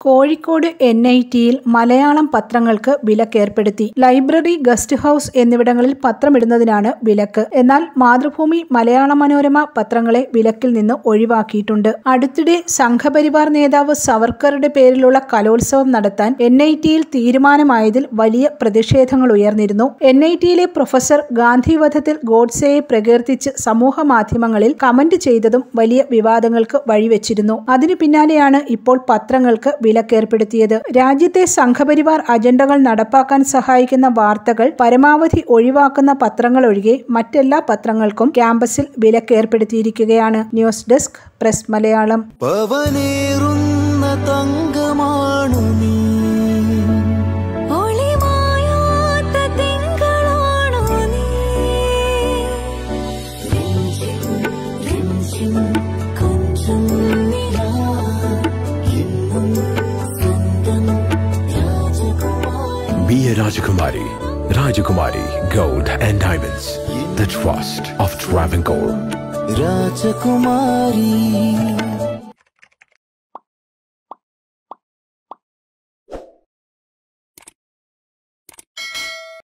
Kozhikode N I ടിയിൽ മലയാളം പത്രങ്ങൾക്ക് വിലക്കേർപ്പെടുത്തി library guest house എന്നിവിടങ്ങളിൽ പത്രമിടുന്നതിനാണ് വിലക്ക് എന്നാൽ മാതൃഭൂമി മലയാള മനോരമ പത്രങ്ങളെ വിലക്കിൽ നിന്ന് ഒഴിവാക്കിയിട്ടുണ്ട് അടുത്തിടെ സംഘപരിവാർ നേതാവ് സവർക്കറുടെ പേരിലുള്ള കലോത്സവം നടത്താൻ എൻ ഐ ടിയിൽ തീരുമാനമായതിൽ വലിയ പ്രതിഷേധങ്ങൾ ഉയർന്നിരുന്നു എൻ ഐ ടിയിലെ പ്രൊഫസർ ഗാന്ധിവധത്തിൽ ഗോഡ്സെയെ പ്രകീർത്തിച്ച് സമൂഹ മാധ്യമങ്ങളിൽ കമന്റ് ചെയ്തതും വലിയ വിവാദങ്ങൾക്ക് വഴിവെച്ചിരുന്നു അതിനു പിന്നാലെയാണ് ഇപ്പോൾ പത്രങ്ങൾക്ക് വിലക്കേർപ്പെടുത്തിയത് രാജ്യത്തെ സംഘപരിവാർ അജണ്ടകൾ നടപ്പാക്കാൻ സഹായിക്കുന്ന വാർത്തകൾ പരമാവധി ഒഴിവാക്കുന്ന പത്രങ്ങൾ ഒഴികെ മറ്റെല്ലാ പത്രങ്ങൾക്കും ക്യാമ്പസിൽ വിലക്കേർപ്പെടുത്തിയിരിക്കുകയാണ് ന്യൂസ് ഡെസ്ക് പ്രസ് മലയാളം പവനേറുന്ന തങ്കമാണു നീ ഒളിമായാത്ത തിങ്കളാണോ നീ രഞ്ജിം രഞ്ജിം കൊഞ്ചം നിലാ എന്നും സ്വന്തം രാജകുമാരി Be a Rajakumari. Rajakumari Gold and Diamonds. The trust of Travancore. രാജകുമാരി